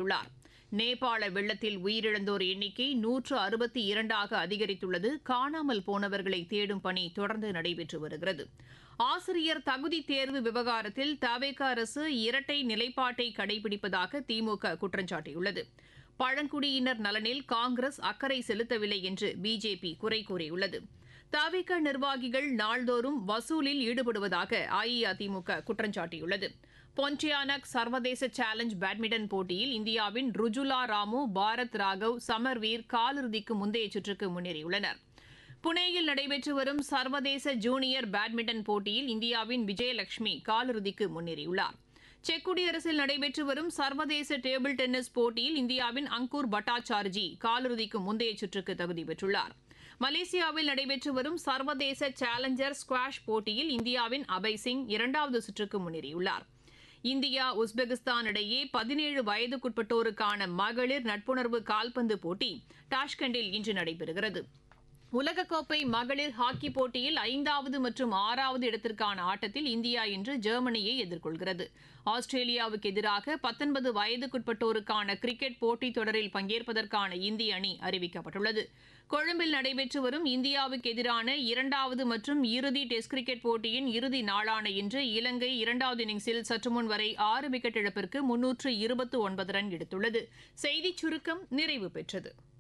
தெரிவித்துள்ளார் நேபாள வெள்ளத்தில் உயிரிழந்தோர் எண்ணிக்கை நூற்று அறுபத்தி இரண்டாக அதிகரித்துள்ளது காணாமல் போனவர்களை தேடும் பணி தொடர்ந்து நடைபெற்று வருகிறது ஆசிரியர் தகுதி தேர்வு விவகாரத்தில் தவேக அரசு இரட்டை நிலைப்பாட்டை கடைபிடிப்பதாக திமுக குற்றம் சாட்டியுள்ளது பழங்குடியினர் நலனில் காங்கிரஸ் அக்கறை செலுத்தவில்லை என்று பிஜேபி குறை கூறியுள்ளது தவிக நிர்வாகிகள் நாள்தோறும் வசூலில் ஈடுபடுவதாக அஇஅதிமுக குற்றம் சாட்டியுள்ளது பொன்டியானக் சர்வதேச சேலஞ்ச் பேட்மிண்டன் போட்டியில் இந்தியாவின் ருஜுலா ராமு பாரத் ராகவ் சமர்வீர் காலிறுதிக்கு முந்தைய சுற்றுக்கு முன்னேறியுள்ளனர் புனேயில் நடைபெற்று வரும் சர்வதேச ஜூனியர் பேட்மிண்டன் போட்டியில் இந்தியாவின் விஜயலட்சுமி காலிறுதிக்கு முன்னேறியுள்ளார் செக் குடியரசில் நடைபெற்று வரும் சர்வதேச டேபிள் டென்னிஸ் போட்டியில் இந்தியாவின் அங்கூர் பட்டாச்சார்ஜி காலிறுதிக்கு முந்தைய சுற்றுக்கு தகுதி பெற்றுள்ளார் மலேசியாவில் நடைபெற்று வரும் சர்வதேச சேலஞ்சர் ஸ்குவாஷ் போட்டியில் இந்தியாவின் அபய் சிங் இரண்டாவது சுற்றுக்கு முன்னேறியுள்ளார் இந்தியா உஸ்பெகிஸ்தான் இடையே பதினேழு வயதுக்குட்பட்டோருக்கான மகளிர் நட்புணர்வு கால்பந்து போட்டி டாஷ்கண்டில் இன்று நடைபெறுகிறது உலகக்கோப்பை மகளிர் ஹாக்கி போட்டியில் ஐந்தாவது மற்றும் ஆறாவது இடத்திற்கான ஆட்டத்தில் இந்தியா இன்று ஜெர்மனியை எதிர்கொள்கிறது ஆஸ்திரேலியாவுக்கு எதிராக பத்தொன்பது வயதுக்குட்பட்டோருக்கான கிரிக்கெட் போட்டித் தொடரில் பங்கேற்பதற்கான இந்திய அணி அறிவிக்கப்பட்டுள்ளது கொழும்பில் நடைபெற்று வரும் இந்தியாவுக்கு எதிரான இரண்டாவது மற்றும் இறுதி டெஸ்ட் கிரிக்கெட் போட்டியின் இறுதி நாளான இன்று இலங்கை இரண்டாவது இன்னிங்ஸில் சற்றுமுன் வரை ஆறு விக்கெட் இழப்பிற்கு முன்னூற்று இருபத்து ஒன்பது ரன் எடுத்துள்ளது செய்திச் சுருக்கம் நிறைவு பெற்றது